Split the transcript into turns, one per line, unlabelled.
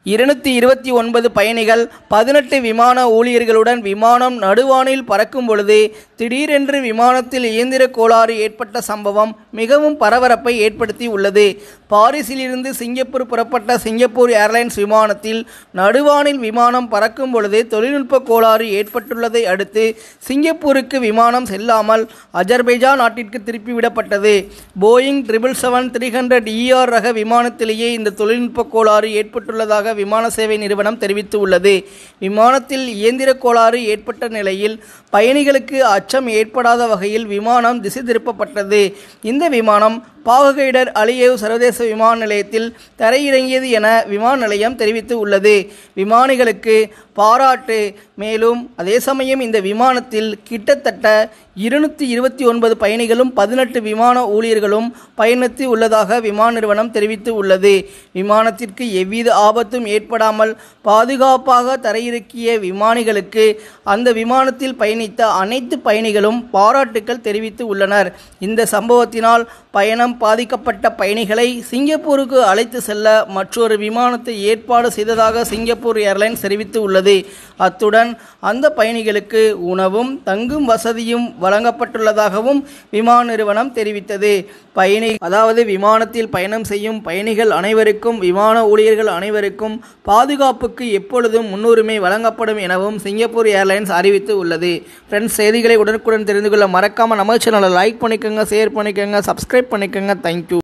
இருநூத்தி இருபத்தி ஒன்பது பயணிகள் பதினெட்டு விமான ஊழியர்களுடன் விமானம் நடுவானில் பறக்கும் பொழுது திடீரென்று விமானத்தில் இயந்திர கோளாறு ஏற்பட்ட சம்பவம் மிகவும் பரபரப்பை ஏற்படுத்தி உள்ளது பாரிஸிலிருந்து சிங்கப்பூர் புறப்பட்ட சிங்கப்பூர் ஏர்லைன்ஸ் விமானத்தில் நடுவானில் விமானம் பறக்கும் பொழுது தொழில்நுட்ப கோளாறு ஏற்பட்டுள்ளதை அடுத்து சிங்கப்பூருக்கு விமானம் செல்லாமல் அஜர்பைஜான் நாட்டிற்கு திருப்பிவிடப்பட்டது Boeing triple seven three hundred ER ரக விமானத்திலேயே இந்த தொழில்நுட்ப கோளாறு ஏற்பட்டுள்ளதாக விமான சேவை நிறுவனம் தெரிவித்துள்ளது விமானத்தில் இயந்திர கோளாறு ஏற்பட்ட நிலையில் பயணிகளுக்கு அச்சம் ஏற்படாத வகையில் விமானம் திசை திருப்பப்பட்டது இந்த விமானம் பாககைடர் அலியேவ் சர்வதேச விமான நிலையத்தில் தரையிறங்கியது என விமான நிலையம் தெரிவித்து உள்ளது விமானிகளுக்கு பாராட்டு மேலும் அதே சமயம் இந்த விமானத்தில் கிட்டத்தட்ட இருநூற்றி இருபத்தி ஒன்பது பயணிகளும் பதினெட்டு விமான ஊழியர்களும் பயணித்து உள்ளதாக விமான நிறுவனம் தெரிவித்து உள்ளது விமானத்திற்கு எவ்வித ஆபத்தும் ஏற்படாமல் பாதுகாப்பாக தரையிறக்கிய விமானிகளுக்கு அந்த விமானத்தில் பயணித்த அனைத்து பயணிகளும் பாராட்டுக்கள் தெரிவித்து உள்ளனர் இந்த சம்பவத்தினால் பயணம் பாதிக்கப்பட்ட பயணிகளை சிங்கப்பூருக்கு அழைத்து செல்ல மற்றொரு விமானத்தை ஏற்பாடு செய்ததாக சிங்கப்பூர் ஏர்லைன்ஸ் தெரிவித்து உள்ளது அத்துடன் அந்த பயணிகளுக்கு உணவும் தங்கும் வசதியும் வழங்கப்பட்டுள்ளதாகவும் விமான நிறுவனம் தெரிவித்தது பயணி அதாவது விமானத்தில் பயணம் செய்யும் பயணிகள் அனைவருக்கும் விமான ஊழியர்கள் அனைவருக்கும் பாதுகாப்புக்கு எப்பொழுதும் முன்னுரிமை வழங்கப்படும் எனவும் சிங்கப்பூர் ஏர்லைன்ஸ் அறிவித்து உள்ளது ஃப்ரெண்ட்ஸ் செய்திகளை உடனுக்குடன் தெரிந்து கொள்ள மறக்காமல் நம்ம சேனலை லைக் பண்ணிக்கோங்க ஷேர் பண்ணிக்கோங்க சப்ஸ்கிரைப் பண்ணிக்கோங்க தேங்க்யூ